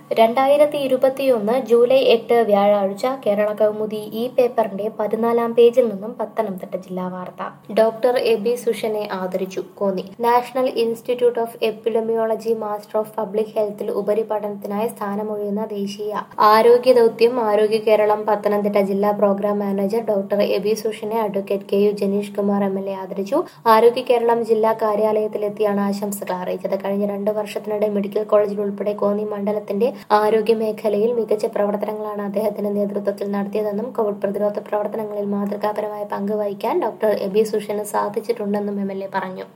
രണ്ടായിരത്തി ഇരുപത്തിയൊന്ന് ജൂലൈ എട്ട് വ്യാഴാഴ്ച കേരള കൗമുദി ഈ പേപ്പറിന്റെ പതിനാലാം പേജിൽ നിന്നും പത്തനംതിട്ട ജില്ലാ വാർത്ത ഡോക്ടർ എബി സുഷനെ ആദരിച്ചു Konni national institute of epidemiology master of public ഹെൽത്തിൽ ഉപരിപഠനത്തിനായി സ്ഥാനമൊഴിയുന്ന ദേശീയ ആരോഗ്യ ദൗത്യം ആരോഗ്യ കേരളം പത്തനംതിട്ട ജില്ലാ പ്രോഗ്രാം മാനേജർ ഡോക്ടർ എബി സുഷനെ advocate K U Janeesh Kumar M L A ആദരിച്ചു ആരോഗ്യ കേരളം ജില്ലാ കാര്യാലയത്തിലെത്തിയാണ് ആശംസകൾ അറിയിച്ചത് കഴിഞ്ഞ രണ്ട് വർഷത്തിനിടെ മെഡിക്കൽ കോളേജിൽ ഉൾപ്പെടെ കോന്നി മണ്ഡലത്തിന്റെ ആരോഗ്യ മേഖലയിൽ മികച്ച പ്രവർത്തനങ്ങളാണ് അദ്ദേഹത്തിന്റെ നേതൃത്വത്തിൽ നടത്തിയതെന്നും കോവിഡ് പ്രതിരോധ പ്രവർത്തനങ്ങളിൽ മാതൃകാപരമായ പങ്ക് വഹിക്കാൻ ഡോക്ടർ എബി സുഷന് സാധിച്ചിട്ടുണ്ടെന്നും എം എൽ എ പറഞ്ഞു